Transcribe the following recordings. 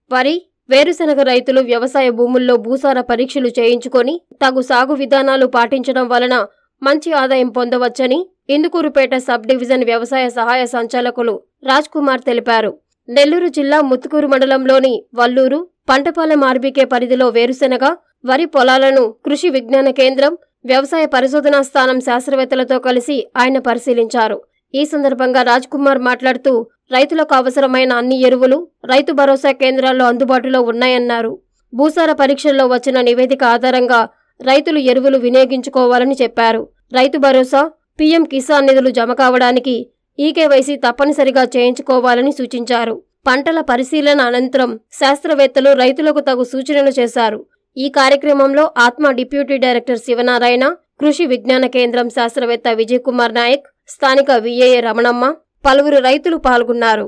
వరి వేరుశనగ రైతులు వ్యవసాయ భూముల్లో భూసార పరీక్షలు చేయించుకొని తగు సాగు విధానాలు పాటించడం వలన మంచి ఆదాయం పొందవచ్చని ఇందుకూరుపేట సబ్ డివిజన్ వ్యవసాయ సహాయ సంచాలకులు రాజ్ కుమార్ తెలిపారు నెల్లూరు జిల్లా ముత్తుకూరు మండలంలోని వల్లూరు పంటపాలెం ఆర్బీకే పరిధిలో వేరుశెనగ వరి పొలాలను కృషి విజ్ఞాన కేంద్రం వ్యవసాయ పరిశోధనా స్థానం శాస్త్రవేత్తలతో కలిసి ఆయన పరిశీలించారు ఈ సందర్భంగా రాజ్ కుమార్ మాట్లాడుతూ రైతులకు అవసరమైన అన్ని ఎరువులు రైతు భరోసా కేంద్రాల్లో అందుబాటులో ఉన్నాయన్నారు భూసార పరీక్షల్లో వచ్చిన నివేదిక ఆధారంగా రైతులు ఎరువులు వినియోగించుకోవాలని చెప్పారు రైతు భరోసా పీఎం కిసాన్ నిధులు జమ కావడానికి ఈకేవైసీ తప్పనిసరిగా చేయించుకోవాలని సూచించారు పంటల పరిశీలన అనంతరం శాస్త్రవేత్తలు రైతులకు తగు సూచనలు చేశారు ఈ కార్యక్రమంలో ఆత్మ డిప్యూటీ డైరెక్టర్ శివనారాయణ కృషి విజ్ఞాన కేంద్రం శాస్త్రవేత్త విజయ్ కుమార్ నాయక్ స్థానిక విఏఏ రమణమ్మ పలువురు రైతులు పాల్గొన్నారు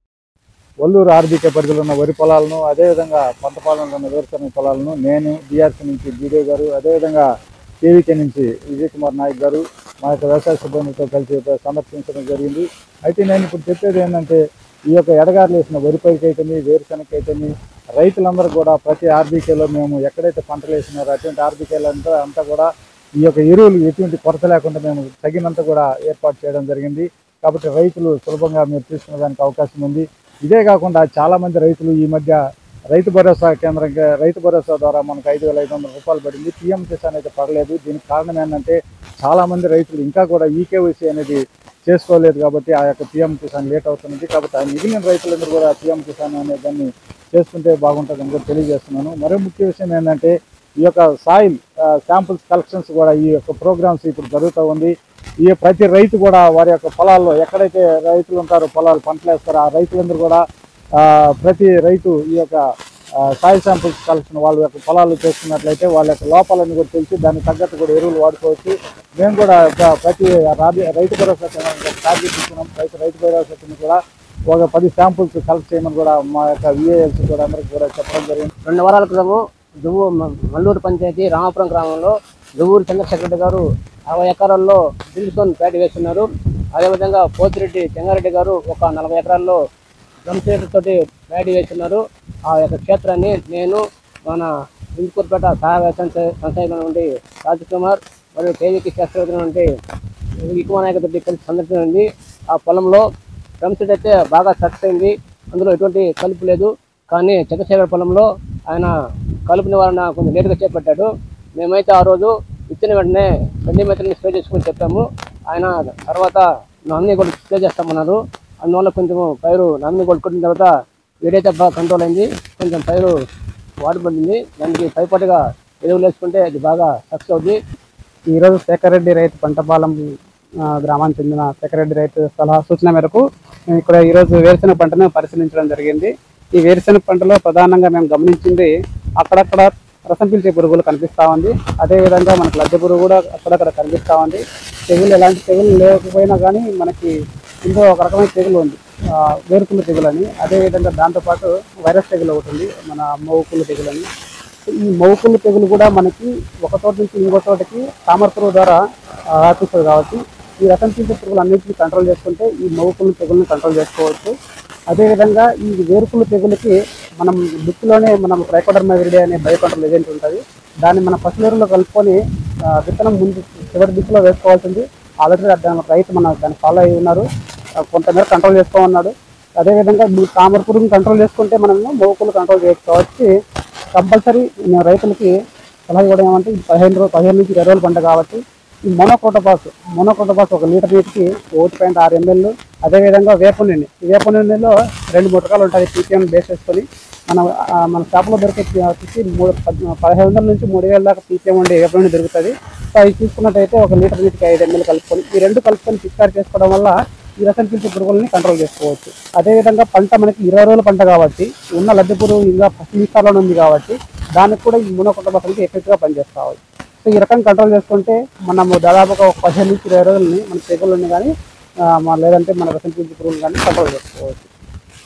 వల్లూరు ఆర్బీకే పరిధిలో ఉన్న వరి పొలాలను అదేవిధంగా పంటపాలెంలో ఉన్న వేరుశనగ పొలాలను నేను బీఆర్సీ నుంచి బీడీ గారు అదేవిధంగా కేవీకే నుంచి విజయ్ కుమార్ నాయక్ గారు మా యొక్క వ్యవసాయ సిబ్బందితో కలిసి సందర్శించడం జరిగింది అయితే నేను ఇప్పుడు చెప్పేది ఏంటంటే ఈ యొక్క ఎడగారులు వేసిన వరి పైకి అయితేమి వేరుశనగ అయితేమి రైతులందరూ కూడా ప్రతి ఆర్బీకేలో మేము ఎక్కడైతే పంటలు వేసినారో అటువంటి ఆర్బీకేలు అంతా అంతా కూడా ఈ యొక్క ఎరువులు ఎటువంటి కొరత లేకుండా మేము తగినంత కూడా ఏర్పాటు చేయడం జరిగింది కాబట్టి రైతులు సులభంగా మీరు తీసుకునే దానికి అవకాశం ఉంది ఇదే కాకుండా చాలా మంది రైతులు ఈ మధ్య రైతు భరోసా కేంద్రం రైతు భరోసా ద్వారా మనకు ఐదు వేల ఐదు వందల రూపాయలు పడింది పిఎం కిసాన్ అయితే పడలేదు దీనికి కారణం ఏంటంటే చాలా మంది రైతులు ఇంకా కూడా ఈకేవైసీ అనేది చేసుకోలేదు కాబట్టి ఆ యొక్క పిఎం కిసాన్ లేట్ అవుతున్నది కాబట్టి ఆ మిగిలిన రైతులందరూ కూడా పిఎం కిసాన్ అనే దాన్ని చేసుకుంటే బాగుంటుందని కూడా తెలియజేస్తున్నాను మరో ముఖ్య విషయం ఏంటంటే ఈ యొక్క సాయిల్ శాంపుల్స్ కలెక్షన్స్ కూడా ఈ యొక్క ప్రోగ్రామ్స్ ఇప్పుడు జరుగుతూ ఉంది ఈ ప్రతి రైతు కూడా వారి యొక్క పొలాల్లో ఎక్కడైతే రైతులు ఉంటారో పొలాలు పంటలు వేస్తారో ఆ రైతులందరూ కూడా ఆ, ప్రతి రైతు ఈ యొక్క సాయిల్ శాంపుల్స్ కలెక్షన్ వాళ్ళ యొక్క పొలాలు చేసుకున్నట్లయితే వాళ్ళ యొక్క లోపాలని కూడా తెలిసి దానికి తగ్గట్టు కూడా ఎరువులు వాడుకోవచ్చు మేము కూడా ఒక ప్రతి రాబీ రైతు భరోసా కేంద్రానికి ఒక టార్గెట్ ఇస్తున్నాం రైతు రైతు భరోసా కింద కూడా ఒక పది శాంపుల్స్ కలెక్ట్ చేయమని కూడా మా యొక్క విఏఎల్సీ కూడా అందరికీ కూడా చెప్పడం జరిగింది రెండు వారాల క్రితము దువ్వు మ- మల్లూరు పంచాయతీ రామాపురం గ్రామంలో దువ్వూరు చంద్రశేఖర గారు అరవై ఎకరాల్లో దిల్సోన్ పేట వేస్తున్నారు అదేవిధంగా పోతిరెడ్డి చెంగారెడ్డి గారు ఒక నలభై ఎకరాల్లో డ్రమ్సీడర్ తోటి ప్యాడీ వేస్తున్నారు ఆ యొక్క క్షేత్రాన్ని నేను మన ఇందుకూరుపేట సహాయ వ్యవసాయ సంస్థ నుండి రాజ్ కుమార్ మరియు కేవీకి శాస్త్రవేత్త నుండి ఎక్కువ నాయకులతో కలిసి సందర్శించింది ఆ పొలంలో డ్రమ్సీడ్ అయితే బాగా సక్సెస్ అయింది అందులో ఎటువంటి కలుపు లేదు కానీ చంద్రశేఖర పొలంలో ఆయన కలుపు నివారణ కొంచెం లేటుగా చేపట్టాడు మేమైతే ఆ రోజు ఇచ్చిన వెంటనే గడ్డి మెత్తని స్ప్రే చేసుకుని చెప్పాము ఆయన తర్వాత నామినీ గోల్డ్ స్ప్రే చేస్తామన్నారు అందువల్ల కొంచెం పైరు నామినీ గోల్డ్ కొట్టిన తర్వాత వేడైతే బాగా కంట్రోల్ అయింది కొంచెం పైరు వాడిపడింది దానికి పైపాటుగా ఎరువులు వేసుకుంటే అది బాగా సక్సెస్ అవుద్ది ఈరోజు శేఖర్ రెడ్డి రైతు పంటపాలెం ఆ, గ్రామానికి చెందిన శేఖర్ రెడ్డి రైతు సలహా సూచన మేరకు మేము ఇక్కడ ఈరోజు వేరుశెనగ పంటను పరిశీలించడం జరిగింది ఈ వేరుశెనగ పంటలో ప్రధానంగా మేము గమనించింది అక్కడక్కడ రసం పీల్చే పురుగులు కనిపిస్తా ఉంది అదేవిధంగా మనకు లద్దె పురుగు కూడా అక్కడక్కడ కనిపిస్తా ఉంది తెగులు ఎలాంటి తెగులు లేకపోయినా కానీ మనకి ఇందులో ఒక రకమైన తెగులు ఉంది ఆ, వేరుకుళ్ళు తెగులు అని అదేవిధంగా దాంతోపాటు వైరస్ తెగులు ఒకటి ఉంది మన మౌకుళ్ళు తెగులు అని ఈ మౌకులు తెగులు కూడా మనకి ఒక చోట నుంచి ఇంకో చోటకి తామర పురుగు ద్వారా ఆ, వ్యాపిస్తుంది కాబట్టి ఈ రసం పీల్చే పురుగులు అన్నింటినీ కంట్రోల్ చేసుకుంటే ఈ మౌకులు తెగులను కంట్రోల్ చేసుకోవచ్చు అదేవిధంగా ఈ వేరుకులు తెగులకి మనం దుక్కులోనే మనం ట్రైకోడర్మా విరిడే అనే బయో కంట్రోల్ ఏజెంట్ ఉంటుంది దాన్ని మన పశువులలో కలుపుకొని ఆ, విత్తనం ముందు చివరి దిక్కులో వేసుకోవాల్సింది ఆల్రెడీ దాని రైతు మన దాన్ని ఫాలో అయి ఉన్నారు ఆ, కొంతమేర కంట్రోల్ చేసుకోమన్నాడు అదేవిధంగా ఈ తామర పురుగుని కంట్రోల్ చేసుకుంటే మనము మౌకులు కంట్రోల్ చేసుకోవచ్చు కంపల్సరీ నేను రైతులకి సలహా ఇవ్వడం ఏమంటే ఈ పదిహేను రోజు పదిహేను నుంచి ఇరవై రోజులు పంట కాబట్టి ఈ మోనోక్రోటోపాస్ మోనోక్రోటోపాస్ ఒక లీటర్ నీటికి ఒకటి పాయింట్ ఆరు ఎంఎల్ అదేవిధంగా వేప నూనె ఈ వేప నూనెలో రెండు మూడు రకాలు ఉంటాయి పీపీఎం బేస్ చేసుకొని మన ఆ, మన షాప్లో దొరికే వచ్చేసి మూడు పద్- పదిహేను వందల నుంచి మూడు వేల దాకా పీపీఎం ఉండే వేప నూనె దొరుకుతుంది సో అవి చూసుకున్నట్టయితే ఒక లీటర్ నీటికి ఐదు ఎంఎల్ కలుపుకొని ఈ రెండు కలుపుకొని పిచికారి చేసుకోవడం వల్ల ఈ రసం పీల్చే పురుగులని కంట్రోల్ చేసుకోవచ్చు అదేవిధంగా పంట మనకి ఇరవై రోజుల పంట కాబట్టి ఉన్న లద్దె పురుగు ఇంకా ఫస్ట్ విస్తారంలో ఉంది కాబట్టి దానికి కూడా ఈ మునొకొట్ట అనేది ఎఫెక్ట్గా పనిచేస్తాయి సో ఈ రకం కంట్రోల్ చేసుకుంటే మనము దాదాపుగా ఒక పదిహేను నుంచి ఇరవై రోజులని మన తెగుళ్ళని కానీ మన లేదంటే మన రసం పీల్చే పురుగులు కానీ కంట్రోల్ చేసుకోవచ్చు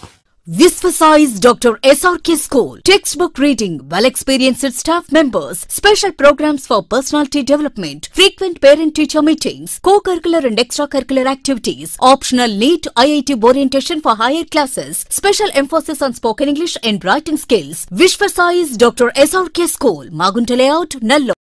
Visvasize Dr. SRK School. Textbook reading, well experienced staff members, special programs for personality development, frequent parent teacher meetings, co curricular and extracurricular activities, optional NEET IIT orientation for higher classes, special emphasis on spoken English and writing skills. Visvasize Dr. SRK School, Magunta Layout, Nallo.